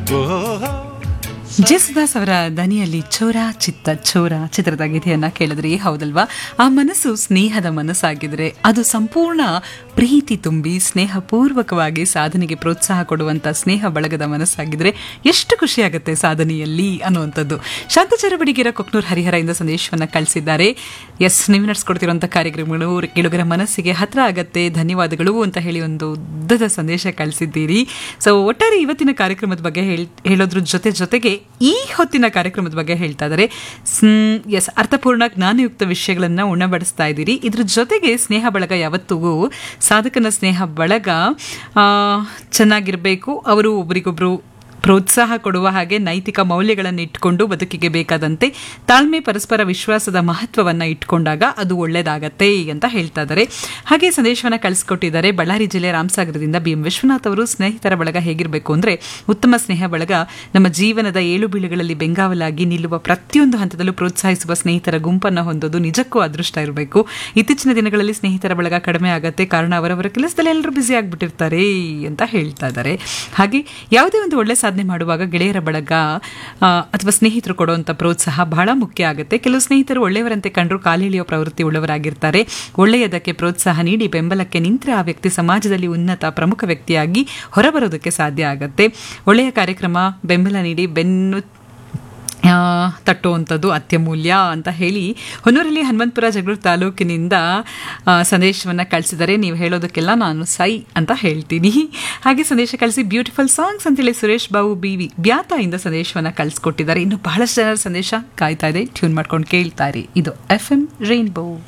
ಜೇಸುದಾಸ್ ಅವರ ದನಿಯಲ್ಲಿ ಚೋರ ಚಿತ್ತ ಚೋರ ಚಿತ್ರದ ಗೀತೆಯನ್ನ ಕೇಳಿದ್ರಿ ಹೌದಲ್ವಾ ಆ ಮನಸ್ಸು ಸ್ನೇಹದ ಮನಸ್ಸಾಗಿದ್ರೆ ಅದು ಸಂಪೂರ್ಣ ಪ್ರೀತಿ ತುಂಬಿ ಸ್ನೇಹಪೂರ್ವಕವಾಗಿ ಸಾಧನೆಗೆ ಪ್ರೋತ್ಸಾಹ ಕೊಡುವಂತ ಸ್ನೇಹ ಬಳಗದ ಮನಸ್ಸಾಗಿದ್ರೆ ಎಷ್ಟು ಖುಷಿಯಾಗುತ್ತೆ ಸಾಧನೆಯಲ್ಲಿ ಅನ್ನುವಂಥದ್ದು ಶಾಂತಚಾರ ಬಡಿಗೆರ ಕೊಕ್ನೂರ್ ಹರಿಹರದಿಂದ ಸಂದೇಶವನ್ನ ಕಳಿಸಿದ್ದಾರೆ ಎಸ್ ನೀವು ನಡೆಸ್ಕೊಡ್ತಿರುವಂಥ ಕಾರ್ಯಕ್ರಮಗಳು ಕೇಳುಗರ ಮನಸ್ಸಿಗೆ ಹತ್ರ ಆಗತ್ತೆ ಧನ್ಯವಾದಗಳು ಅಂತ ಹೇಳಿ ಒಂದು ಉದ್ದದ ಸಂದೇಶ ಕಳಿಸಿದ್ದೀರಿ ಸೊ ಒಟ್ಟಾರೆ ಇವತ್ತಿನ ಕಾರ್ಯಕ್ರಮದ ಬಗ್ಗೆ ಹೇಳ್- ಹೇಳೋದ್ರ ಜೊತೆ ಜೊತೆಗೆ ಈ ಹೊತ್ತಿನ ಕಾರ್ಯಕ್ರಮದ ಬಗ್ಗೆ ಹೇಳ್ತಾ ಇದ್ದಾರೆ ಎಸ್ ಅರ್ಥಪೂರ್ಣ ಜ್ಞಾನಯುಕ್ತ ವಿಷಯಗಳನ್ನ ಉಣಬಡಿಸ್ತಾ ಇದ್ದೀರಿ ಇದ್ರ ಜೊತೆಗೆ ಸ್ನೇಹ ಬಳಗ ಯಾವತ್ತಿಗೂ ಸಾಧಕನ ಸ್ನೇಹ ಬಳಗ ಆ, ಚೆನ್ನಾಗಿರ್ಬೇಕು ಅವರು ಒಬ್ರಿಗೊಬ್ರು ಪ್ರೋತ್ಸಾಹ ಕೊಡುವ ಹಾಗೆ ನೈತಿಕ ಮೌಲ್ಯಗಳನ್ನು ಇಟ್ಕೊಂಡು ಬದುಕಿಗೆ ಬೇಕಾದಂತೆ ತಾಳ್ಮೆ ಪರಸ್ಪರ ವಿಶ್ವಾಸದ ಮಹತ್ವವನ್ನು ಇಟ್ಕೊಂಡಾಗ ಅದು ಒಳ್ಳೇದಾಗತ್ತೆ ಅಂತ ಹೇಳ್ತಾ ಇದ್ದಾರೆ ಹಾಗೆ ಸಂದೇಶವನ್ನು ಕಳಿಸ್ಕೊಟ್ಟಿದ್ದಾರೆ ಬಳ್ಳಾರಿ ಜಿಲ್ಲೆ ರಾಮಸಾಗರದಿಂದ ಬಿ ಎಂ ವಿಶ್ವನಾಥ್ ಅವರು ಸ್ನೇಹಿತರ ಬಳಗ ಹೇಗಿರಬೇಕು ಅಂದರೆ ಉತ್ತಮ ಸ್ನೇಹ ಬಳಗ ನಮ್ಮ ಜೀವನದ ಏಳು ಬೀಳುಗಳಲ್ಲಿ ಬೆಂಗಾವಲಾಗಿ ನಿಲ್ಲುವ ಪ್ರತಿಯೊಂದು ಹಂತದಲ್ಲೂ ಪ್ರೋತ್ಸಾಹಿಸುವ ಸ್ನೇಹಿತರ ಗುಂಪನ್ನು ಹೊಂದೋದು ನಿಜಕ್ಕೂ ಅದೃಷ್ಟ ಇರಬೇಕು ಇತ್ತೀಚಿನ ದಿನಗಳಲ್ಲಿ ಸ್ನೇಹಿತರ ಬಳಗ ಕಡಿಮೆ ಆಗತ್ತೆ ಕಾರಣ ಅವರವರ ಕೆಲಸದಲ್ಲಿ ಎಲ್ಲರೂ ಬ್ಯುಸಿ ಆಗಿಬಿಟ್ಟಿರ್ತಾರೆ ಅಂತ ಹೇಳ್ತಾ ಇದ್ದಾರೆ ಹಾಗೆ ಯಾವುದೇ ಒಂದು ಒಳ್ಳೆ ಸಾಧನೆ ಮಾಡುವಾಗ ಗೆಳೆಯರ ಬಳಗ ಆ, ಅಥವಾ ಸ್ನೇಹಿತರು ಕೊಡುವಂಥ ಪ್ರೋತ್ಸಾಹ ಬಹಳ ಮುಖ್ಯ ಆಗುತ್ತೆ ಕೆಲವು ಸ್ನೇಹಿತರು ಒಳ್ಳೆಯವರಂತೆ ಕಂಡರೂ ಕಾಲೆಳೆಯುವ ಪ್ರವೃತ್ತಿ ಉಳ್ಳವರಾಗಿರ್ತಾರೆ ಒಳ್ಳೆಯದಕ್ಕೆ ಪ್ರೋತ್ಸಾಹ ನೀಡಿ ಬೆಂಬಲಕ್ಕೆ ನಿಂತರೆ ಆ ವ್ಯಕ್ತಿ ಸಮಾಜದಲ್ಲಿ ಉನ್ನತ ಪ್ರಮುಖ ವ್ಯಕ್ತಿಯಾಗಿ ಹೊರಬರೋದಕ್ಕೆ ಸಾಧ್ಯ ಆಗುತ್ತೆ ಒಳ್ಳೆಯ ಕಾರ್ಯಕ್ರಮ ಬೆಂಬಲ ನೀಡಿ ಬೆನ್ನು ಆ, ತಟ್ಟುವಂಥದ್ದು ಅತ್ಯಮೂಲ್ಯ ಅಂತ ಹೇಳಿ ಹೊನ್ನೂರಲ್ಲಿ ಹನುಮಂತಪುರ ಜಗಳೂರು ತಾಲೂಕಿನಿಂದ ಆ, ಸಂದೇಶವನ್ನು ಕಳಿಸಿದರೆ ನೀವು ಹೇಳೋದಕ್ಕೆಲ್ಲ ನಾನು ಸೈ ಅಂತ ಹೇಳ್ತೀನಿ ಹಾಗೆ ಸಂದೇಶ ಕಳಿಸಿ ಬ್ಯೂಟಿಫುಲ್ ಸಾಂಗ್ಸ್ ಅಂತೇಳಿ ಸುರೇಶ್ ಬಾಬು ಬಿ ವಿ ಬ್ಯಾತಾಯಿಂದ ಸಂದೇಶವನ್ನು ಕಳಿಸ್ಕೊಟ್ಟಿದ್ದಾರೆ ಇನ್ನು ಬಹಳಷ್ಟು ಜನರ ಸಂದೇಶ ಕಾಯ್ತಾ ಇದೆ ಟ್ಯೂನ್ ಮಾಡ್ಕೊಂಡು ಕೇಳ್ತಾ ಇರಿ ಇದು ಎಫ್ ಎಂ ರೈನ್ಬೋ